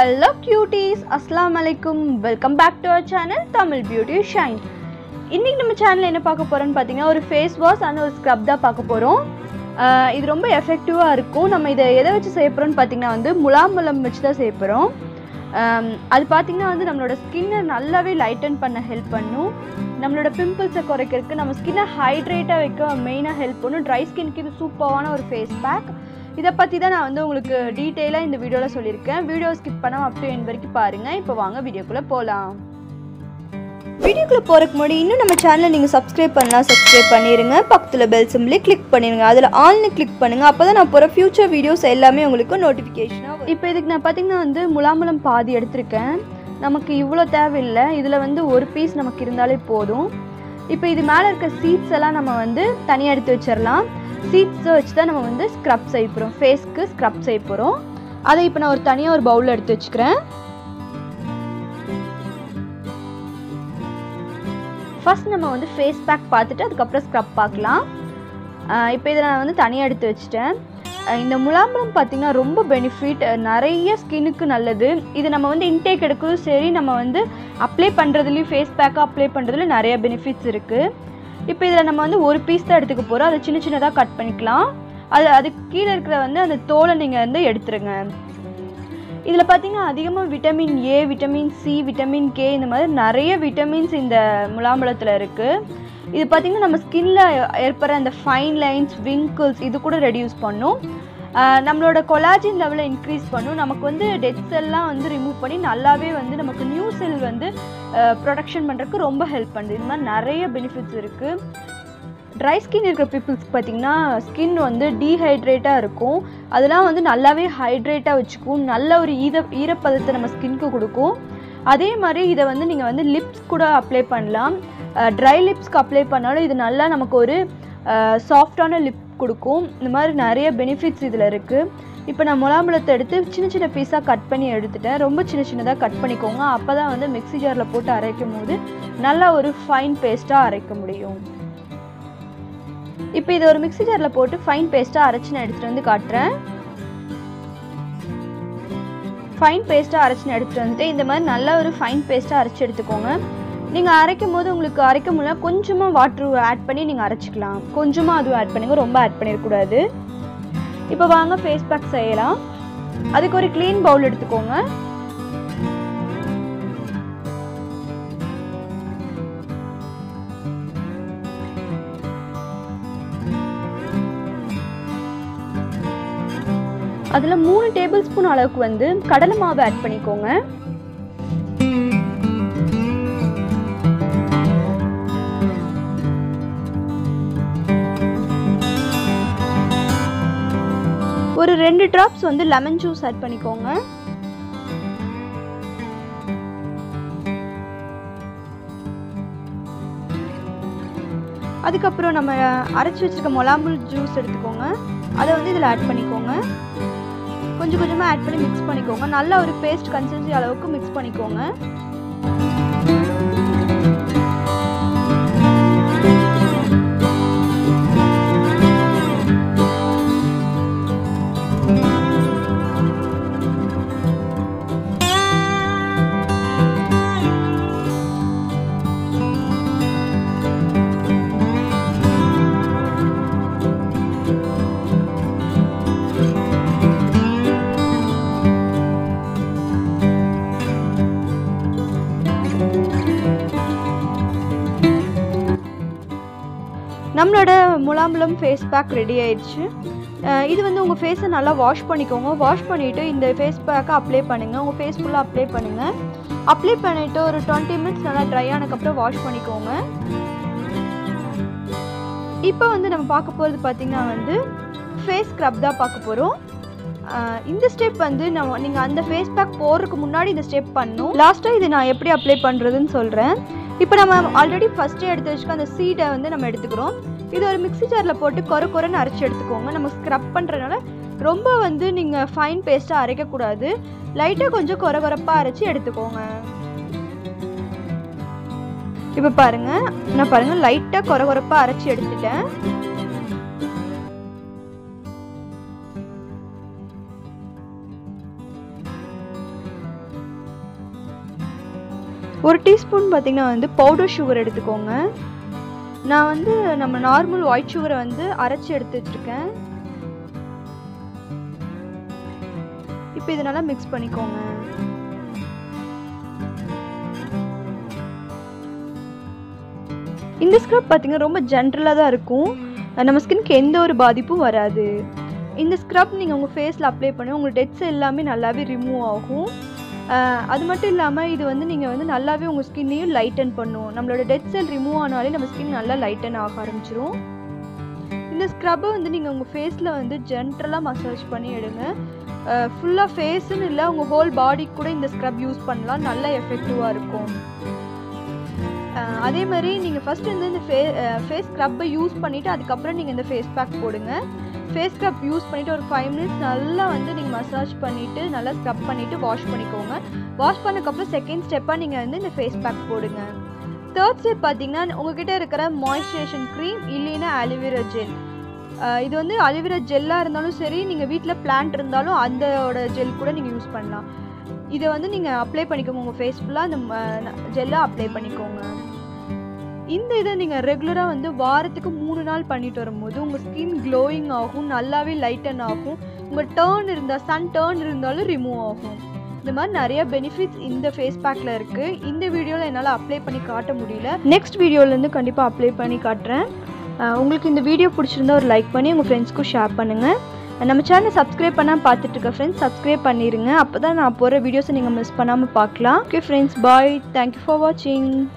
hello cuties அஸ்லாம் அலைக்கும் welcome back to our channel Tamil beauty shine இன்றைக்கி நம்ம சேனலில் என்ன பார்க்க போகிறோன்னு பார்த்தீங்கன்னா ஒரு ஃபேஸ் வாஷ் அண்ட் ஒரு ஸ்க்ரப் தான் பார்க்க போகிறோம் இது ரொம்ப எஃபெக்டிவாக இருக்கும் நம்ம இதை எதை வச்சு செய்ய போகிறோம்னு பார்த்தீங்கன்னா வந்து முலாம்பழம் வச்சு தான் செய்ய போகிறோம் அது பார்த்திங்கன்னா வந்து நம்மளோட ஸ்கின்னை நல்லாவே லைட்டன் பண்ண ஹெல்ப் பண்ணும் நம்மளோட பிம்பிள்ஸை குறைக்கிறதுக்கு நம்ம ஸ்கின்னை ஹைட்ரேட்டாக வைக்க மெயினாக ஹெல்ப் பண்ணும் ட்ரை ஸ்கின்க்கு இது சூப்பரான ஒரு ஃபேஸ் பேக் இதை பற்றி தான் நான் வந்து உங்களுக்கு டீட்டெயிலாக இந்த வீடியோவில் சொல்லியிருக்கேன் வீடியோ ஸ்கிப் பண்ணாமல் அப் டு என் வரைக்கும் பாருங்கள் இப்போ வாங்க வீடியோக்குள்ளே போகலாம் வீடியோக்குள்ளே போகிறதுக்கு முன்னாடி இன்னும் நம்ம சேனலை நீங்கள் சப்ஸ்கிரைப் பண்ணலாம் சப்ஸ்கிரைப் பண்ணிடுங்க பக்கத்தில் பெல் சிம்பிளே கிளிக் பண்ணிடுங்க அதில் ஆல்னு கிளிக் பண்ணுங்கள் அப்போ தான் நான் போகிற ஃப்யூச்சர் வீடியோஸ் எல்லாமே உங்களுக்கு நோட்டிஃபிகேஷனாக இப்போ இதுக்கு நான் பார்த்தீங்கன்னா வந்து முலாம்பழம் பாதி எடுத்திருக்கேன் நமக்கு இவ்வளோ தேவையில்லை இதில் வந்து ஒரு பீஸ் நமக்கு இருந்தாலே போதும் இப்போ இது மேலே இருக்க சீட்ஸ் எல்லாம் நம்ம வந்து தனியாக எடுத்து வச்சிடலாம் சீட்ஸை வச்சு தான் நம்ம வந்து ஸ்க்ரப் செய்ய போகிறோம் ஃபேஸ்க்கு ஸ்க்ரப் செய்ய போகிறோம் அதை இப்போ நான் ஒரு தனியாக ஒரு பவுலில் எடுத்து வச்சுக்கிறேன் ஃபஸ்ட் நம்ம வந்து ஃபேஸ் பேக் பார்த்துட்டு அதுக்கப்புறம் ஸ்க்ரப் பார்க்கலாம் இப்போ இதை நான் வந்து தனியாக எடுத்து வச்சுட்டேன் இந்த முலாம்பழம் பார்த்திங்கன்னா ரொம்ப பெனிஃபிட் நிறைய ஸ்கின்னுக்கு நல்லது இது நம்ம வந்து இன்டேக் எடுக்கிறதும் சரி நம்ம வந்து அப்ளை பண்ணுறதுலேயும் ஃபேஸ் பேக்காக அப்ளை பண்ணுறதுல நிறைய பெனிஃபிட்ஸ் இருக்குது இப்போ இதில் நம்ம வந்து ஒரு பீஸ் தான் எடுத்துக்க போகிறோம் அதை சின்ன சின்னதாக கட் பண்ணிக்கலாம் அது அதுக்கு கீழே இருக்கிற வந்து அந்த தோலை நீங்கள் வந்து எடுத்துருங்க இதில் பார்த்தீங்கன்னா அதிகமாக vitamin A vitamin C vitamin K இந்த மாதிரி நிறைய விட்டமின்ஸ் இந்த முலாம்பழத்தில் இருக்குது இது பார்த்திங்கன்னா நம்ம ஸ்கின்ல ஏற்படுற அந்த ஃபைன் லைன்ஸ் விங்கிள்ஸ் இது கூட ரெடியூஸ் பண்ணும் நம்மளோட கொலாஜின் லெவலை இன்க்ரீஸ் பண்ணும் நமக்கு வந்து டெட் செல்லாம் வந்து ரிமூவ் பண்ணி நல்லாவே வந்து நமக்கு நியூ செல் வந்து ப்ரொடக்ஷன் பண்ணுறதுக்கு ரொம்ப ஹெல்ப் பண்ணுது இது மாதிரி நிறைய பெனிஃபிட்ஸ் இருக்குது ட்ரை ஸ்கின் இருக்கிற பீப்புள்ஸ்க்கு பார்த்திங்கன்னா ஸ்கின் வந்து டீஹைட்ரேட்டாக இருக்கும் அதெல்லாம் வந்து நல்லாவே ஹைட்ரேட்டாக வச்சுக்கும் நல்ல ஒரு ஈர ஈரப்பதத்தை நம்ம ஸ்கின்க்கு கொடுக்கும் அதே மாதிரி இதை வந்து நீங்கள் வந்து லிப்ஸ் கூட அப்ளை பண்ணலாம் ட்ரை லிப்ஸ்க்கு அப்ளை பண்ணாலும் இது நல்லா நமக்கு ஒரு சாஃப்டான லிப் கொடுக்கும் இந்த மாதிரி நிறைய பெனிஃபிட்ஸ் இதில் இருக்குது இப்போ நான் முலாம்பழத்தை எடுத்து சின்ன சின்ன பீஸாக கட் பண்ணி எடுத்துட்டேன் ரொம்ப சின்ன சின்னதாக கட் பண்ணிக்கோங்க அப்போ தான் வந்து மிக்ஸி ஜாரில் போட்டு அரைக்கும் போது நல்லா ஒரு ஃபைன் பேஸ்ட்டாக அரைக்க முடியும் இப்போ இதை ஒரு மிக்ஸி ஜாரில் போட்டு ஃபைன் பேஸ்ட்டாக அரைச்சி நான் எடுத்துகிட்டு வந்து காட்டுறேன் ஃபைன் பேஸ்ட்டாக அரைச்சி நான் எடுத்துகிட்டு வந்துட்டு இந்த மாதிரி நல்லா ஒரு ஃபைன் பேஸ்ட்டாக அரைச்சி எடுத்துக்கோங்க நீங்கள் அரைக்கும் போது உங்களுக்கு அரைக்க முடியல கொஞ்சமாக வாட்ரு ஆட் பண்ணி நீங்கள் அரைச்சிக்கலாம் கொஞ்சமாக அதுவும் ஆட் பண்ணுங்க ரொம்ப ஆட் பண்ணிடக்கூடாது இப்போ வாங்க ஃபேஸ் பேக் செய்யலாம் அதுக்கு ஒரு க்ளீன் பவுல் எடுத்துக்கோங்க அதில் மூணு டேபிள் ஸ்பூன் அளவுக்கு வந்து கடலை மாவு ஆட் பண்ணிக்கோங்க ஒரு ரெண்டு ட்ராப்ஸ் வந்து லெமன் ஜூஸ் ஆட் பண்ணிக்கோங்க அதுக்கப்புறம் நம்ம அரைச்சி வச்சிருக்க மொலாம்புல் ஜூஸ் எடுத்துக்கோங்க அதை வந்து இதில் ஆட் பண்ணிக்கோங்க கொஞ்சம் கொஞ்சமாக ஆட் பண்ணி மிக்ஸ் பண்ணிக்கோங்க நல்ல ஒரு பேஸ்ட் கன்சிஸ்டன்சி அளவுக்கு மிக்ஸ் பண்ணிக்கோங்க நம்மளோட முலாம்பழம் ஃபேஸ் பேக் ரெடி ஆயிடுச்சு இது வந்து உங்கள் ஃபேஸை நல்லா வாஷ் பண்ணிக்கோங்க வாஷ் பண்ணிவிட்டு இந்த ஃபேஸ் பேக்கை அப்ளை பண்ணுங்கள் உங்கள் ஃபேஸ் ஃபுல்லாக அப்ளை பண்ணுங்கள் அப்ளை பண்ணிவிட்டு ஒரு டுவெண்ட்டி மினிட்ஸ் நல்லா ட்ரை ஆனதுக்கப்புறம் வாஷ் பண்ணிக்கோங்க இப்போ வந்து நம்ம பார்க்க போகிறது பார்த்திங்கன்னா வந்து ஃபேஸ் ஸ்க்ரப் தான் பார்க்க போகிறோம் இந்த ஸ்டெப் வந்து நம்ம நீங்கள் அந்த ஃபேஸ் பேக் போடுறதுக்கு முன்னாடி இந்த ஸ்டெப் பண்ணணும் லாஸ்ட்டாக இது நான் எப்படி அப்ளை பண்ணுறதுன்னு சொல்கிறேன் இப்போ நம்ம ஆல்ரெடி ஃபஸ்ட்டே எடுத்து வச்சுக்க அந்த சீடை வந்து நம்ம எடுத்துக்கிறோம் இது ஒரு மிக்ஸி ஜாரில் போட்டு கொர கொரன்னு அரைச்சி எடுத்துக்கோங்க நம்ம ஸ்க்ரப் பண்ணுறதுனால ரொம்ப வந்து நீங்கள் ஃபைன் பேஸ்ட்டாக அரைக்கக்கூடாது லைட்டாக கொஞ்சம் கொர கொரப்பாக அரைச்சி எடுத்துக்கோங்க இப்போ பாருங்கள் நான் பாருங்கள் லைட்டாக கொர கொரப்பாக அரைச்சி எடுத்துட்டேன் ஒரு டீஸ்பூன் பார்த்திங்கன்னா வந்து பவுடர் சுகர் எடுத்துக்கோங்க நான் வந்து நம்ம நார்மல் ஒயிட் சுகரை வந்து அரைச்சி எடுத்து வச்சுருக்கேன் இப்போ இதை நல்லா மிக்ஸ் பண்ணிக்கோங்க இந்த ஸ்க்ரப் பார்த்திங்கன்னா ரொம்ப ஜென்ரலாக தான் இருக்கும் நம்ம ஸ்கின்க்கு எந்த ஒரு பாதிப்பும் வராது இந்த ஸ்க்ரப் நீங்கள் உங்கள் ஃபேஸில் அப்ளை பண்ணி உங்கள் டெட்ஸ் எல்லாமே நல்லாவே ரிமூவ் ஆகும் அது மட்டும் இல்லாமல் இது வந்து நீங்கள் வந்து நல்லாவே உங்கள் ஸ்கின்னையும் லைட்டன் பண்ணும் நம்மளோட டெட் செல் ரிமூவ் ஆனாலே நம்ம ஸ்கின் நல்லா லைட்டன் ஆக ஆரம்பிச்சிரும் இந்த ஸ்க்ரப்பை வந்து நீங்கள் உங்கள் ஃபேஸில் வந்து ஜென்ரலாக மசாஜ் பண்ணி எடுங்க ஃபுல்லாக ஃபேஸுன்னு இல்லை உங்கள் ஹோல் பாடிக்கு கூட இந்த ஸ்க்ரப் யூஸ் பண்ணலாம் நல்ல எஃபெக்டிவாக இருக்கும் அதே மாதிரி நீங்கள் ஃபஸ்ட்டு வந்து இந்த ஃபே ஃபேஸ் ஸ்க்ரப்பை யூஸ் பண்ணிவிட்டு அதுக்கப்புறம் நீங்கள் இந்த ஃபேஸ் பேக் போடுங்க ஃபேஸ் ஸ்க்ரப் யூஸ் பண்ணிவிட்டு ஒரு ஃபைவ் மினிட்ஸ் நல்லா வந்து நீங்கள் மசாஜ் பண்ணிவிட்டு நல்லா ஸ்க்ரப் பண்ணிவிட்டு வாஷ் பண்ணிக்கோங்க வாஷ் பண்ணக்கப்புறம் செகண்ட் ஸ்டெப்பாக நீங்கள் வந்து இந்த ஃபேஸ் பேக் போடுங்க தேர்ட் ஸ்டெப் பார்த்தீங்கன்னா உங்ககிட்ட இருக்கிற மாய்ஸ்சரைசேஷன் க்ரீம் இல்லைன்னா அலிவேரா ஜெல் இது வந்து அலிவேரா ஜெல்லாக இருந்தாலும் சரி நீங்கள் வீட்டில் பிளான்ட் இருந்தாலும் அந்தோட ஜெல் கூட நீங்கள் யூஸ் பண்ணலாம் இதை வந்து நீங்கள் அப்ளை பண்ணிக்கோங்க உங்கள் ஃபேஸ் ஃபுல்லாக அந்த ஜெல்லாக அப்ளை பண்ணிக்கோங்க இந்த இதை நீங்கள் ரெகுலராக வந்து வாரத்துக்கு மூணு நாள் பண்ணிட்டு வரும்போது உங்கள் ஸ்கின் க்ளோயிங் ஆகும் நல்லாவே லைட்டன் ஆகும் உங்கள் டேர்ன் இருந்தால் சன் டேர்ன் இருந்தாலும் ரிமூவ் ஆகும் இந்த மாதிரி நிறைய பெனிஃபிட்ஸ் இந்த ஃபேஸ் பேக்கில் இருக்குது இந்த வீடியோவில் என்னால் அப்ளை பண்ணி காட்ட முடியல நெக்ஸ்ட் வீடியோலேருந்து கண்டிப்பாக அப்ளை பண்ணி காட்டுறேன் உங்களுக்கு இந்த வீடியோ பிடிச்சிருந்தா ஒரு லைக் பண்ணி உங்கள் ஃப்ரெண்ட்ஸ்க்கும் ஷேர் பண்ணுங்கள் நம்ம சேனலை சப்ஸ்கிரைப் பண்ணால் பார்த்துட்டு இருக்க ஃப்ரெண்ட்ஸ் சப்ஸ்கிரைப் பண்ணிடுங்க அப்போ தான் நான் போகிற வீடியோஸை நீங்கள் மிஸ் பண்ணாமல் பார்க்கலாம் okay friends bye thank you for வாட்சிங்